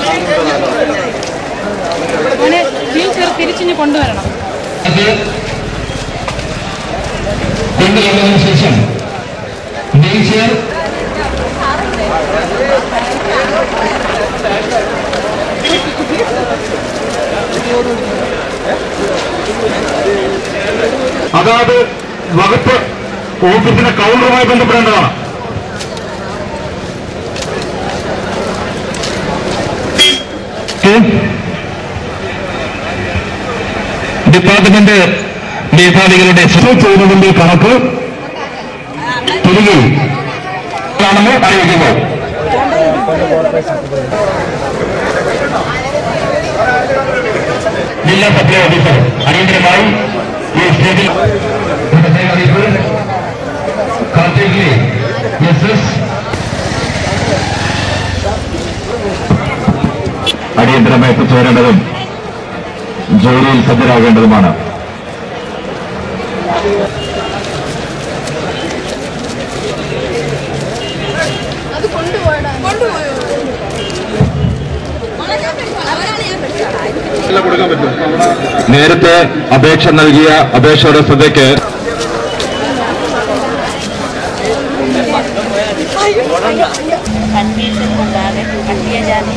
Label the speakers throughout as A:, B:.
A: മോനെ wheel chair തിരിച്ചിഞ്ഞ് കൊണ്ടുവരണം
B: അത് കൊണ്ടുവന്നതിന് ശേഷം വീൽ ചെയർ അതാത് വകുപ്പ് ഓഫീസിന്റെ കൗണ്ടറുമായി ബന്ധപ്പെടേണ്ടതാണ് ഡിപ്പാർട്ട്മെന്റ് മേധാവികളുടെ ശ്രമം ചെയ്യുന്നതിന്റെ കണക്ക് തിരികെ ആണെന്ന് അറിയിക്കുന്നു ജില്ലാ സപ്ലൈ ഓഫീസർ അടിയന്തരമായി ഈ സ്റ്റേജിൽ പ്രത്യേക അറിയിപ്പ് കാർത്തിക് എസ് എസ് അടിയന്തരമായി എത്തിച്ചേരേണ്ടതും ജോലിയിൽ സജ്ജരാകേണ്ടതുമാണ്
C: അത് കൊണ്ടുപോയടാ കൊണ്ടുപോയോ അവരാണ് ഞാൻ പഠിച്ചത്
B: നേരത്തെ അപേക്ഷ നൽകിയ അപേക്ഷയുടെ ശ്രദ്ധയ്ക്ക്
D: കൺഫ്യൂഷൻ കൂടാതെ പട്ടിക ജാതി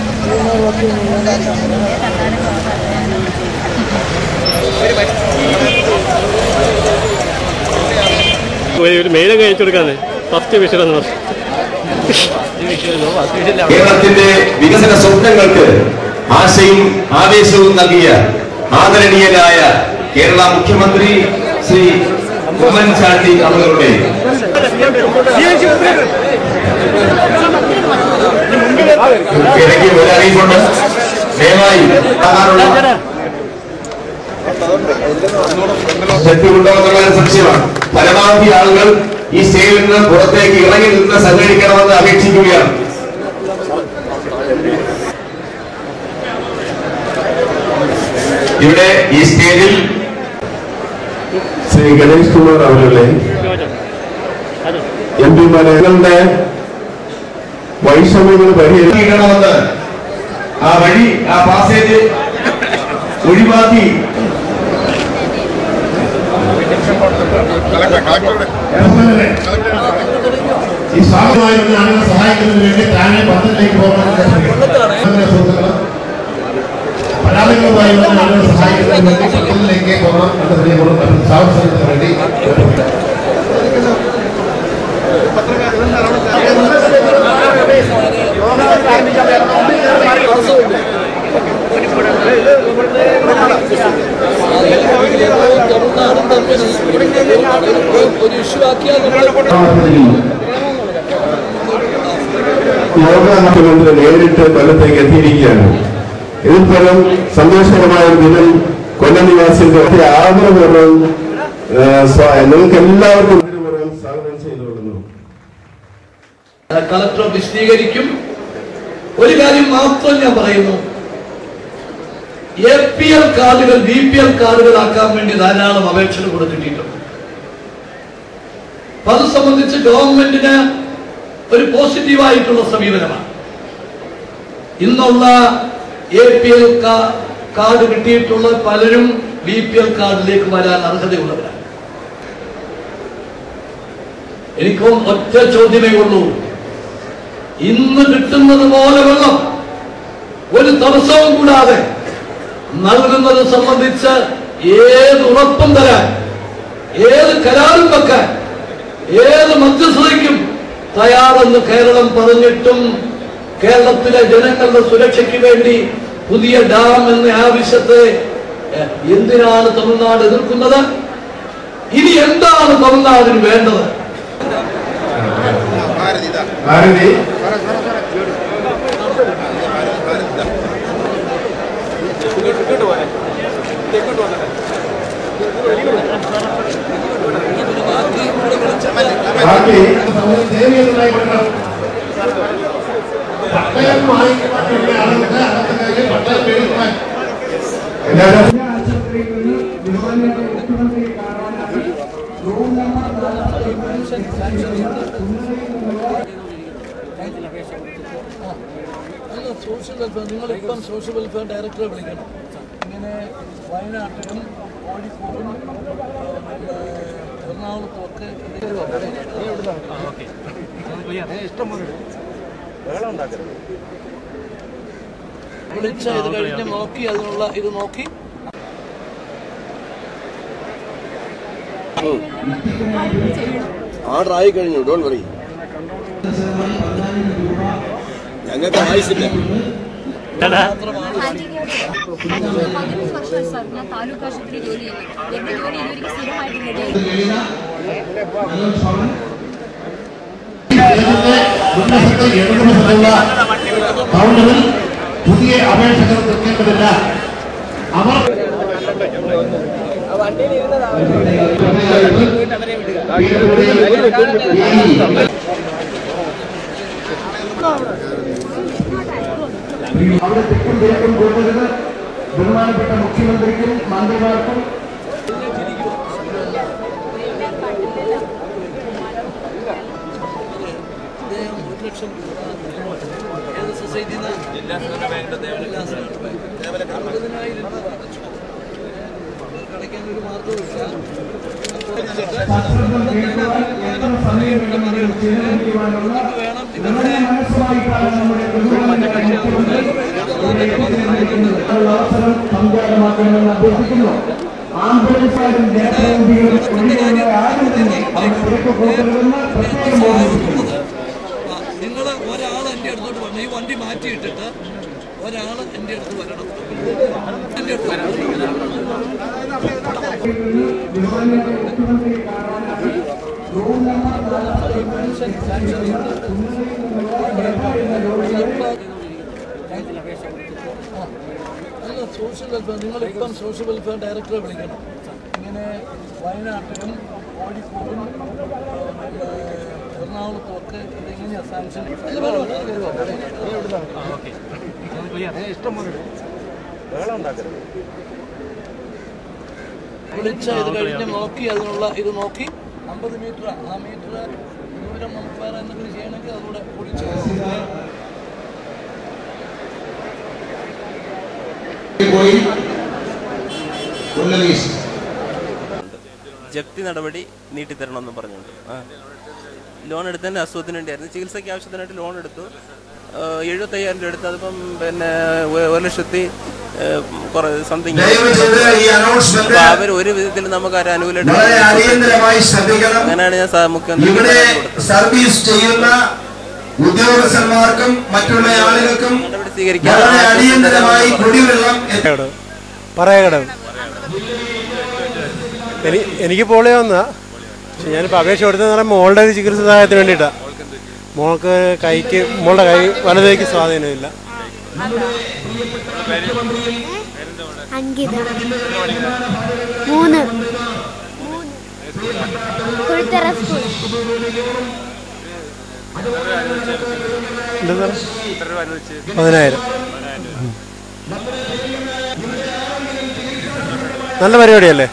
E: ഒരു ഒരു മെയിൽ അയച്ചു കൊടുക്കാന്ന് ഫസ്റ്റ് വിഷയം എന്ന് പറഞ്ഞു
F: കേരളത്തിന്റെ വികസന സ്വപ്നങ്ങൾക്ക് ആശയും ആവേശവും നൽകിയ ആദരണീയനായ കേരള മുഖ്യമന്ത്രി ശ്രീ ഉമ്മൻചാണ്ടി അവരുടെ ഇടയ്ക്ക് ഒരു അറിയിപ്പുണ്ട് ദയവായി ആകാനുള്ള ശക്തിയുണ്ടോ എന്നുള്ള ഒരു സംശയമാണ് പരമാവധി ആളുകൾ ഈ സ്റ്റേജിൽ നിന്ന് പുറത്തേക്ക് ഇറങ്ങി നിന്ന് സഹകരിക്കണമെന്ന് അപേക്ഷിക്കുകയാണ് ഇവിടെ ഈ സ്റ്റേജിൽ
G: ശ്രീ ഗണേഷ് കുമാർ അവരുടെ എം പിമാരെ ഞങ്ങളുടെ വൈഷമ്യങ്ങൾ പരിഹരിക്കും
F: ഇറങ്ങിക്കണമെന്ന് ആ വഴി ആ പാസേജ് ഒഴിവാക്കി
G: ഈ സ്വാഗതമായി വന്ന ആളുകളെ സഹായിക്കുന്നതിന് വേണ്ടി താനെ പദ്ധതിയിലേക്ക് പോകണം പരാതികളുമായി വന്ന ആളുകളെ സഹായിക്കുന്നതിന് വേണ്ടി പദ്ധതിയിലേക്ക് പോകണം എന്ന പ്രിയപ്പെടും സാഹസത്തിന് വേണ്ടി യോഗ മുഖ്യമന്ത്രി നേരിട്ട് കൊല്ലത്തേക്ക് എത്തിയിരിക്കുകയാണ് ഇതിൽ പരം സന്തോഷകരമായ ഒരു ദിനം കൊല്ലം നിവാസികളുടെ ആദരപൂർവ്വം ആ, സ്വാ- നിങ്ങൾക്ക് എല്ലാവർക്കും ആദരപൂർവ്വം സ്വാഗതം ചെയ്തുകൊള്ളുന്നു
H: കളക്ടർ വിശദീകരിക്കും ഒരു കാര്യം മാത്രം ഞാൻ പറയുന്നു എ പി എൽ കാർഡുകൾ ബി പി എൽ കാർഡുകളാക്കാൻ വേണ്ടി ധാരാളം അപേക്ഷകൾ കൊടുത്തിട്ടുണ്ട് അപ്പൊ അത് സംബന്ധിച്ച് ഗവൺമെന്റിന് ഒരു പോസിറ്റീവായിട്ടുള്ള സമീപനമാണ് ഇന്നുള്ള എ പി എൽ കാർഡ് കിട്ടിയിട്ടുള്ള പലരും ബി പി എൽ കാർഡിലേക്ക് വരാൻ അർഹതയുള്ളവരാണ് എനിക്ക് ഒറ്റ ചോദ്യമേ ഉള്ളൂ ഇന്ന് കിട്ടുന്നത് പോലെ വെള്ളം ഒരു തടസ്സവും കൂടാതെ നൽകുന്നത് സംബന്ധിച്ച് ഏത് ഉറപ്പും തരാൻ ഏത് കരാറും വെക്കാൻ ഏത് മധ്യസ്ഥതയ്ക്കും തയ്യാറെന്ന് കേരളം പറഞ്ഞിട്ടും കേരളത്തിലെ ജനങ്ങളുടെ സുരക്ഷയ്ക്ക് വേണ്ടി പുതിയ ഡാം എന്ന ആവശ്യത്തെ എ, എന്തിനാണ് തമിഴ്നാട് എതിർക്കുന്നത് ഇനി എന്താണ് തമിഴ്നാടിന് വേണ്ടത്
G: ഭാരതി ബാക്കി ദേവിയുണ്ടായി കൊടുക്കണം പട്ടയം വാങ്ങിക്കുന്ന ആളുകൾക്ക് അകത്ത് പട്ടയം മേടിക്കാൻ എല്ലാവരും
H: വെൽഫെയർ നിങ്ങൾ ഇപ്പം സോഷ്യൽ വെൽഫെയർ ഡയറക്ടറെ വിളിക്കണം ഇങ്ങനെ വയനാട്ടിലും കോഴിക്കോടും പിന്നെ എറണാകുളത്തും ഒക്കെ വിളിച്ച ഇത് കഴിഞ്ഞ് നോക്കി അതിനുള്ള ഇത് നോക്കി
I: ഓർഡർ ആയി കഴിഞ്ഞു ഡോൺ വറി ഞങ്ങൾക്ക് ആയുസില്ല
C: പതിനഞ്ച് വർഷമായി സാർ ഞാൻ താലൂക്ക് ആശുപത്രിയിൽ ജോലി ചെയ്യുന്നു എന്റെ ജോലി ഇതുവരെയ്ക്ക് സ്ഥിരമായിട്ട് റെഡിയായി
B: കൗണ്ടറിൽ പുതിയ അപേക്ഷകൾ തീർക്കേണ്ടതില്ല അവർ അവിടെ തെക്കും കിഴക്കും പോകരുത് ബഹുമാനപ്പെട്ട മുഖ്യമന്ത്രിക്കും മന്ത്രിമാർക്കും
H: അദ്ദേഹം ഒരു ലക്ഷം ഏത് സൊസൈറ്റിയിൽ അറുപതിനായിരം രൂപ അടച്ചു അടയ്ക്കാൻ ഒരു മാർഗവുമില്ല വേണം ഇവരുടെ
B: അവസരം സംജാതമാക്കണമെന്ന് അഭ്യർത്ഥിക്കുന്നു ആംബുലൻസാരും ജനപ്രതിനിധികളും ഒഴികെയുള്ള ആരും തന്നെ അവർ തിരക്ക് കൂട്ടരുതെന്ന് പ്രത്യേകം ഓർമ്മിപ്പിക്കുന്നു
H: നിങ്ങൾ ഒരാൾ എൻ്റെ അടുത്തോട്ട് വരണം ഈ വണ്ടി മാറ്റിയിട്ടിട്ട് ഒരാൾ എൻ്റെ അടുത്ത് വരണം എൻ്റെ അടുത്ത് വരണം അല്ല സോഷ്യൽ വെൽഫെയർ നിങ്ങൾ ഇപ്പം സോഷ്യൽ വെൽഫെയർ ഡയറക്ടറെ വിളിക്കണം ഇങ്ങനെ വയനാട്ടിലും കോഴിക്കോടും പിന്നെ എറണാകുളത്തും ഒക്കെ ഇതെങ്ങനെയാ സാങ്ഷൻ അല്ല വേണം ഇഷ്ടം വിളിച്ച ഇത് കഴിഞ്ഞ് നോക്കി അതിനുള്ള ഇത് നോക്കി അമ്പത് മീറ്റർ ആ മീറ്റർ ദൂരം നമുക്ക് വേറെ എന്തെങ്കിലും ചെയ്യണമെങ്കിൽ അതുകൂടെ കുടിച്ച്
F: പോയി ഉന്നതീഷ്
J: ജപ്തി നടപടി നീട്ടിത്തരണമെന്ന് പറഞ്ഞുകൊണ്ട് ആ ലോൺ എടുത്തതിൻ്റെ അസുഖത്തിന് വേണ്ടിയായിരുന്നു ചികിത്സയ്ക്ക് ആവശ്യത്തിനായിട്ട് ലോൺ എടുത്തു എഴുപത്തയ്യായിരം രൂപ എടുത്തു അതിപ്പം പിന്നെ ഒ- ഒരു ലക്ഷത്തി സംതിങ്
F: ദയവ് ചെയ്ത് ഈ announcement
J: അപ്പൊ അവർ ഒരു വിധത്തിൽ നമുക്ക് ഒരു
F: വളരെ അടിയന്തരമായി
J: അനുകൂലമായിട്ട്
F: ശ്രദ്ധിക്കണം
J: അങ്ങനെയാണ് ഞാൻ സാ- മുഖ്യമന്ത്രിക്ക്
F: ഇവിടെ
J: പരാതി കൊടുത്തത്.
F: സർവീസ് ചെയ്യുന്ന ഉദ്യോഗസ്ഥന്മാർക്കും മറ്റുള്ള ആളുകൾക്കും
J: സ്വീകരിക്കാൻ
F: വളരെ അടിയന്തരമായി കുടിവെള്ളം എത്തി-
E: പറയകടം എനി- എനിക്ക് പോളിയോ വന്നാ പക്ഷെ ഞാനിപ്പോൾ അപേക്ഷ കൊടുത്തതെന്ന് പറയുമ്പോൾ മോളുടെ ഒരു ചികിത്സ സഹായത്തിന് വേണ്ടിയിട്ടാണ് മോൾക്ക് കൈക്ക് മോളുടെ കൈ വലതേക്ക് സ്വാധീനമില്ല
C: അങ്കിത മൂന്ന് കുഴിത്തറ സ്കൂൾ
E: എന്താ സാറേ പതിനായിരം ഉം. നല്ല പരിപാടിയല്ലേ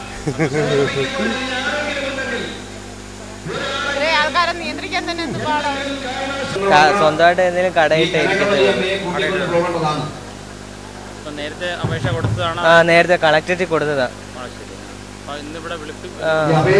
A: ആൾക്കാരെ നിയന്ത്രിക്കാൻ തന്നെ എന്ത് പാടാണ്
K: സ്വന്തമായിട്ട് എന്തെങ്കിലും കടയിട്ട്
L: നേരത്തെ അപേക്ഷ കൊടുത്തതാണ്
K: ആ നേരത്തെ കളക്ടറേറ്റിൽ കൊടുത്തതാ
L: ഇന്നിവിടെ വിളിപ്പി
K: ആ.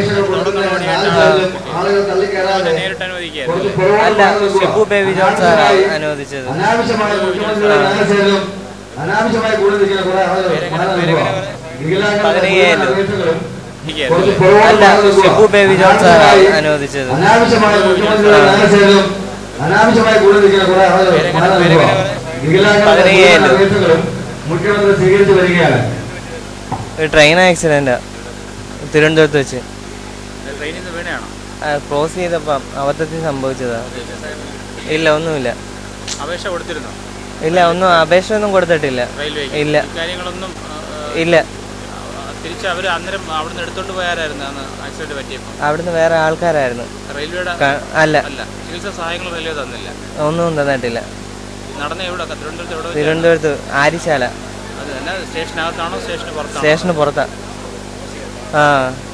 L: നേരിട്ട് അനുവദിക്കായിരുന്നു
K: അല്ല ഷിബു ബേബി ജോൺസ് ആണ് അനുവദിച്ചത്
F: അനാവശ്യമായ മുഖ്യമന്ത്രിയുടെ ധനശേഖരം അനാവശ്യമായി കൂടി നിൽക്കുന്ന കുറെ ആളുകൾ
K: പതിനയ്യായിരം
F: അപേക്ഷകളും
K: അല്ല ഷിബു ബേബി ജോൺസ് ആണ് അനുവദിച്ചത്
F: അനാവശ്യമായ മുഖ്യമന്ത്രിയുടെ ധനശേഖരം അനാവശ്യമായി കൂടി നിൽക്കുന്ന കുറെ ആളുകൾ
K: പതിനയ്യായിരം.
F: അപേക്ഷകളും മുഖ്യമന്ത്രി സ്വീകരിച്ചു വരികയാണ്
K: ഒരു ട്രെയിൻ ആക്സിഡന്റാ തിരുവനന്തപുരത്ത് വെച്ച്
L: ട്രെയിനിൽ നിന്ന് വീണയാണോ
K: ക്രോസ് ചെയ്തപ്പം അബദ്ധത്തിൽ സംഭവിച്ചതാ ഇല്ല ഒന്നുമില്ല
L: അപേക്ഷ കൊടുത്തിരുന്നോ
K: ഇല്ല ഒന്നും അപേക്ഷ ഒന്നും കൊടുത്തിട്ടില്ല
L: റെയിൽവേക്ക്
K: ഇല്ല
L: കാര്യങ്ങളൊന്നും
K: ഇല്ല
L: തിരിച്ച് അവർ അന്നേരം അവിടുന്ന് എടുത്തോണ്ട് പോയാരായിരുന്നു അന്ന് ആക്സിഡന്റ് പറ്റിയപ്പോൾ
K: അവിടുന്ന് വേറെ ആൾക്കാരായിരുന്നു
L: റെയിൽവേയുടെ
K: ക- അല്ല
L: അല്ല ചികിത്സാ സഹായങ്ങൾ റെയിൽവേ തന്നില്ല
K: ഒന്നും തന്നിട്ടില്ല
L: നടന്ന എവിടെ തിരുവനന്തപുരത്ത് എവിടെ വെച്ചാണ്?
K: തിരുവനന്തപുരത്ത് ആര്യശാല
L: അത് തന്നെ സ്റ്റേഷനകത്താണോ സ്റ്റേഷന് പുറത്താണോ
K: സ്റ്റേഷന് പുറത്താ ആ